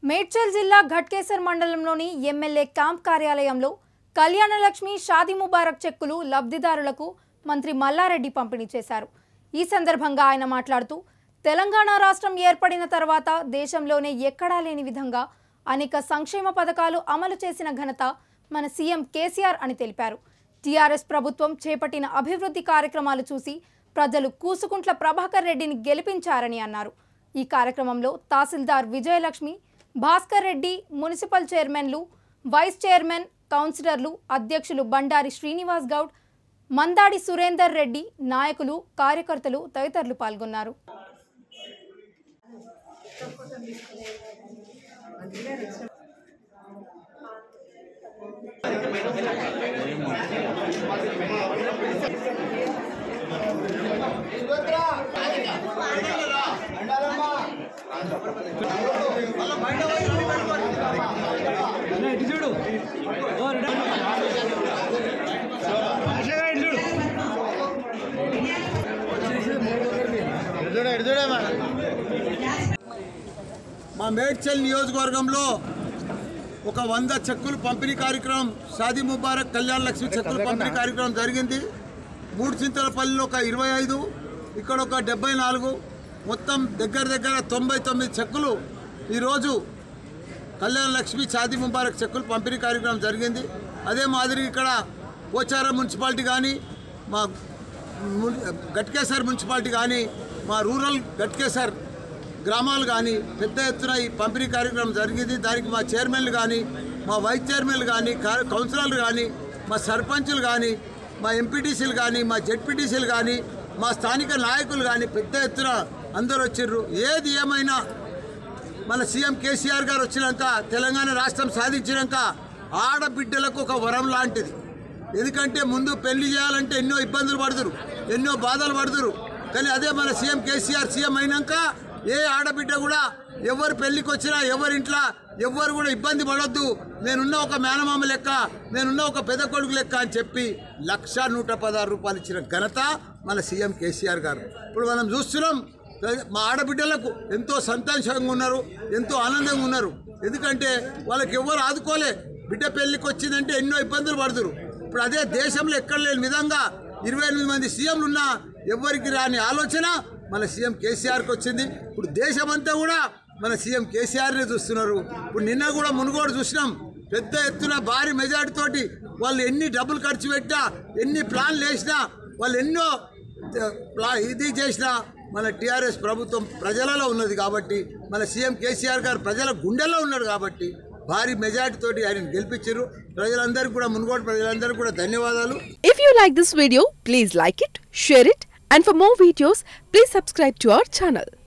మేడ్చల్ జిల్లా ఘట్కేసర్ మండలంలోని MLA camp కార్యాలయంలో కళ్యాణలక్ష్మి షాదీ ముబారక్ చెక్కులు లబ్ధిదారులకు మంత్రి మల్లారెడ్డి పంపిణీ చేశారు ఈ సందర్భంగా ఆయన మాట్లాడుతూ తెలంగాణ రాష్ట్రం ఏర్పడిన తర్వాత దేశంలోనే ఎక్కడా లేని విధంగా అనేక సంక్షేమ పథకాలు అమలు చేసిన ఘనత మన సీఎం కేసీఆర్ అని తెలిపారు టీఆర్ఎస్ ప్రభుత్వం చేపట్టిన అభివృద్ధి కార్యక్రమాలు చూసి ప్రజలు కూసుకుంట్ల ప్రభాకర్ రెడ్డిని గెలిపించారని అన్నారు ఈ కార్యక్రమంలో తహసీల్దార్ విజయలక్ష్మి భాస్కర్ రెడ్డి మున్సిపల్ చైర్మన్లు వైస్ చైర్మన్ కౌన్సిలర్లు అధ్యక్షులు బండారి శ్రీనివాస్ గౌడ్ మందాడి సురేందర్ రెడ్డి నాయకులు కార్యకర్తలు తదితరులు పాల్గొన్నారు అన్న ఇటు చూడు ఓ రిటర్న్. అట్లా ఇటు చూడు మా మేడ్చల్ నియోజకవర్గంలో ఒక వంద చెక్కులు పంపిణీ కార్యక్రమం షాదీ ముబారక్ కళ్యాణ లక్ష్మి చెక్కులు పంపిణీ కార్యక్రమం జరిగింది మూడు చింతలపల్లిలో ఒక ఇరవై ఐదు ఇక్కడ ఒక డెబ్బై నాలుగు మొత్తం దగ్గర దగ్గర తొంభై తొమ్మిది చెక్కులు ఈరోజు కళ్యాణ లక్ష్మి షాదీ ముబారక్ చెక్కులు పంపిణీ కార్యక్రమం జరిగింది అదే మాదిరి ఇక్కడ పోచారం మున్సిపాలిటీ కానీ మా మున్- గట్కేసర్ మున్సిపాలిటీ కానీ మా రూరల్ గట్కేసర్ గ్రామాలు కానీ పెద్ద ఎత్తున ఈ పంపిణీ కార్యక్రమం జరిగింది దానికి మా చైర్మన్లు కానీ మా వైస్ చైర్మన్లు కానీ కా- కౌన్సిలర్లు కానీ మా సర్పంచులు కానీ మా ఎంపీటీసీలు కానీ మా జెడ్పీటీసీలు కానీ మా స్థానిక నాయకులు కానీ పెద్ద ఎత్తున అందరూ వచ్చిర్రు ఏది ఏమైనా మన సీఎం కేసీఆర్ గారు వచ్చినాక తెలంగాణ రాష్ట్రం సాధించినాక ఆడబిడ్డలకు ఒక వరం లాంటిది ఎందుకంటే ముందు పెళ్లి చేయాలంటే ఎన్నో ఇబ్బందులు పడుతురు ఎన్నో బాధలు పడుతురు కానీ అదే మన సీఎం కేసీఆర్ సీఎం అయినాక ఏ ఆడబిడ్డ కూడా ఎవరు పెళ్లికి వచ్చినా ఎవరి ఇంట్లో ఎవ్వరు కూడా ఇబ్బంది పడొద్దు నేనున్న ఒక మేనమామ లెక్క నేనున్న ఒక పెద్ద కొడుకు లెక్క అని చెప్పి లక్ష నూట పదహారు రూపాయలు ఇచ్చిన ఘనత మన సీఎం కేసీఆర్ గారు ఇప్పుడు మనం చూస్తున్నాం మా ఆడబిడ్డలకు ఎంతో సంతోషంగా ఉన్నారు ఎంతో ఆనందంగా ఉన్నారు ఎందుకంటే వాళ్ళకి ఎవరు ఆదుకోలే బిడ్డ పెళ్ళికి వచ్చిందంటే ఎన్నో ఇబ్బందులు పడుతురు ఇప్పుడు అదే దేశంలో ఎక్కడ లేని విధంగా ఇరవై ఎనిమిది మంది సీఎంలు ఉన్నా ఎవరికి రాని ఆలోచన మన సీఎం కేసీఆర్కి వచ్చింది ఇప్పుడు దేశమంతా కూడా మన సీఎం కేసీఆర్ని చూస్తున్నారు ఇప్పుడు నిన్న కూడా మునుగోడు చూసినాం పెద్ద ఎత్తున భారీ మెజార్టీ తోటి వాళ్ళు ఎన్ని డబ్బులు ఖర్చు పెట్టినా ఎన్ని ప్లాన్లు వేసినా వాళ్ళు ఎన్నో ప్లా- ఇది చేసిన మన టీఆర్ఎస్ ప్రభుత్వం ప్రజలలో ఉన్నది కాబట్టి మన సీఎం కేసీఆర్ గారు ప్రజల గుండెల్లో ఉన్నాడు కాబట్టి భారీ మెజార్టీ తోటి ఆయన గెలిపించారు ప్రజలందరికీ కూడా మునుగోడు ప్రజలందరికీ కూడా ధన్యవాదాలు If you like this video, please like it, share it, and for more videos, please subscribe to our channel.